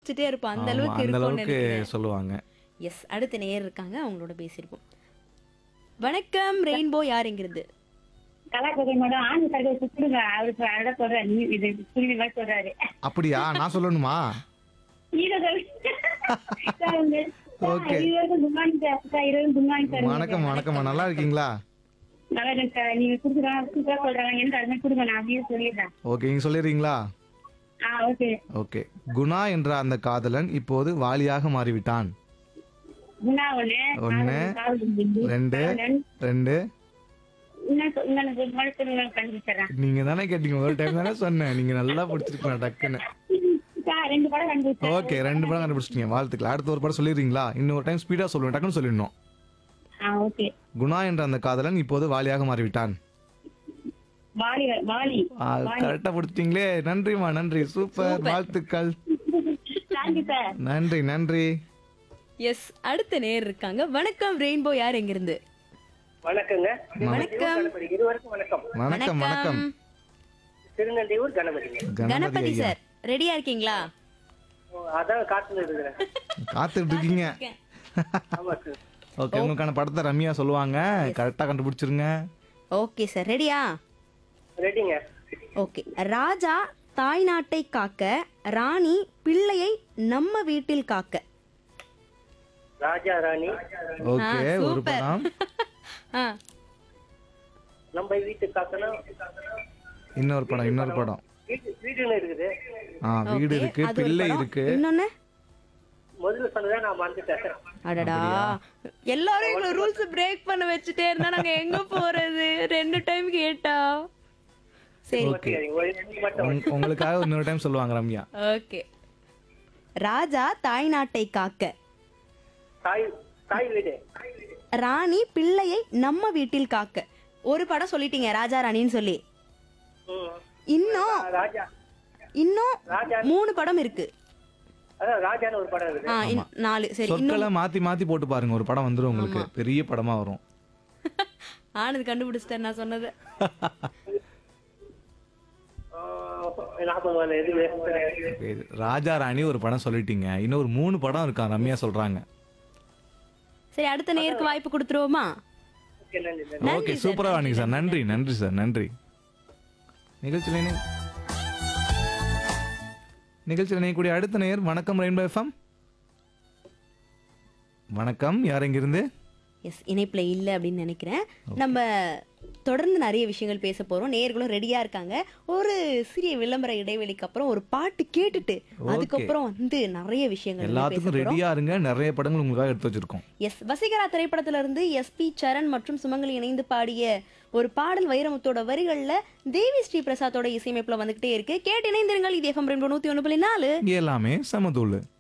யோசிச்சுட்டே இருப்போம் அந்த ஆமா, அளவுக்கு அந்த இருக்கும்னு அளவுக்கு நினைக்கிறேன் சொல்லுவாங்க எஸ் அடுத்த நேயர் இருக்காங்க அவங்களோட பேசியிருப்போம் வணக்கம் ரெயின்போ யாருங்கிறது கலாக்கதை மேடம் ஆண் தகவல் கொடுங்க அவருக்கு அழகா சொல்றாரு நீ இது புரியுது மாதிரி சொல்றாரு அப்படியா நான் சொல்லணுமா நீங்க சொல்லுங்க சார், உங்க- சார், Okay. இருவருக்கும் good morning சார். சார், இருவருக்கும் good morning சார். வணக்கம் வணக்கம்மா நல்லா இருக்கீங்களா நல்லா இருக்கேன் சார். நீங்க கொடுக்குறாங்க, சூப்பரா சொல்றாங்க. எனக்கு அது மாதிரி கொடுங்க, நான் அப்படியே சொல்லிடுறேன். ஓகே நீங்க சொல்லிடுறீங்களா ஆ, okay. ஓகே குணா என்ற அந்த காதலன் இப்போது வாலியாக மாறிவிட்டான் குணா ஒண்ணு, ஒண்ணு, காதலன், காதலன் பிந்து, ரெண்டு காதலன். ரெண்டு இன்னும் சொ- இன்னும் எனக்கு ஒரு மாதிரி சொல்லுங்க, கண்டுபிடிச்சிடுறேன். நீங்க தானே கேட்டீங்க ஒரு டைம் தானே சொன்னேன் நீங்க நல்லா பிடிச்சிருக்கீங்க டக்குன்னு சார், ரெண்டு படம் கண்டுபிடிச்சேன். ஓகே ரெண்டு படம் கண்டுபிடிச்சிட்டீங்க வாழ்த்துக்கள் அடுத்த ஒரு படம் சொல்லிடுறீங்களா இன்னொரு டைம் ஸ்பீடா சொல்லுவேன் டக்குன்னு சொல்லிடணும் ஆ, okay. குணா என்ற அந்த காதலன் இப்போது வாலியாக மாறிவிட்டான் வாலி வாலி கரெக்டா பிடிச்சிட்டீங்களே நன்றிமா நன்றி சூப்பர் வாழ்த்துக்கள் Thank you சார். நன்றி நன்றி எஸ் அடுத்த நேயர் இருக்காங்க வணக்கம் ரெயின்போ யார் எங்கிருந்து வணக்கங்க வணக்கம் கணபதி இருவருக்கும் வணக்கம் வணக்கம் வணக்கம் திருநெல்வேலூர் கணபதிங்க கணபதி கணபதி ஐயா சார் ரெடியா இருக்கீங்களா ஓ, அதான் காத்துல இருக்கிறேன் காத்துட்டு இருக்கீங்க ஆமா சார் ஓகே உங்களுக்கான படத்தை ரம்யா சொல்லுவாங்க கரெக்டா கண்டுபிடிச்சிருங்க ஓகே சார் ரெடியா ரெடிங்க ஓகே ராஜா தாய்நாட்டை காக்க ராணி பிள்ளையை நம்ம வீட்டில் காக்க ராஜா ராணி ஓகே ஆ, ஒரு சூப்பர். படம் ஆ நம்ம வீட்டு காக்கணும் இன்னொரு படம் இன்னொரு படம் வீட்டு வீடுன்னு இருக்குது ஆ வீடு okay. இருக்கு அது ஒரு பிள்ளை படம். இருக்கு இன்னொன்னு முதல்ல சொன்னதை நான் மறந்துட்டேன் அடடா எல்லாரும் எங்களை ரூல்ஸ் பிரேக் பண்ண வச்சுட்டே இருந்தா நாங்க எங்க போறது ரெண்டு டைம் கேட்டா சரி ஓகே ஒரு ரெண்டு மட்டும் உங்க- உங்களுக்காக இன்னொரு டைம் சொல்லுவாங்க ரம்யா ஓகே ராஜா தாய்நாட்டை காக்க தாய் தாய் வீடு ராணி பிள்ளையை நம்ம வீட்டில் காக்க ஒரு படம் சொல்லிட்டீங்க ராஜா ராணின்னு சொல்லி ம். இன்னும் ராஜா இன்னும் ராஜா மூணு படம் இருக்கு அதான் ராஜான்னு ஒரு படம் இருக்குது ஆ இன்- நாலு சரி இன்னும் சொற்களை மாத்தி மாத்தி போட்டு பாருங்க ஒரு படம் வந்துரும் உங்களுக்கு பெரிய படமா வரும் ஆனது கண்டுபிடிச்சிட்டேன் நான் சொன்னது ஆ, ஞாபகம் வரல எது Okay, ராஜா ராணி ஒரு படம் சொல்லிட்டீங்க இன்னும் ஒரு மூணு படம் இருக்கா ரம்யா சொல்றாங்க சரி அடுத்த நேருக்கு வாய்ப்பு கொடுத்துருவோமா ஓகே நன்றி நன்றி ஓகே சூப்பரா வாணிங்க சார் நன்றி நன்றி சார் நன்றி நிகழ்ச்சியில் இணை- நிகழ்ச்சியில் இணையக்கூடிய அடுத்த நேயர் வணக்கம் ரெயின்போ எஃப்எம் வணக்கம் யார் இங்கிருந்து எஸ் இணைப்புல இல்ல அப்படின்னு நினைக்கிறேன் நம்ம தொடர்ந்து நிறைய விஷயங்கள் பேச போறோம் நேயர்களும் ரெடியா இருக்காங்க ஒரு சிறிய விளம்பர இடைவெளிக்கு அப்புறம் ஒரு பாட்டு கேட்டுட்டு அதுக்கப்புறம் வந்து நிறைய விஷயங்கள் வந்து பேச எல்லாத்துக்கும் போறோம் ரெடியா இருங்க நிறைய படங்கள் உங்களுக்காக எடுத்து வச்சிருக்கோம் எஸ் வசீகரா திரைப்படத்துல இருந்து எஸ் பி சரண் மற்றும் சுமங்கலி இணைந்து பாடிய ஒரு பாடல் வைரமுத்தோட வரிகள்ல தேவி ஸ்ரீ பிரசாத்தோட இசையமைப்புல வந்துகிட்டே இருக்கு கேட்டு இணைந்திருங்கள் இது எஃப்எம் ரெண்டு நூத்தி ஒண்ணு புள்ளி நாலு இங்க எல்லாமே சமதூள்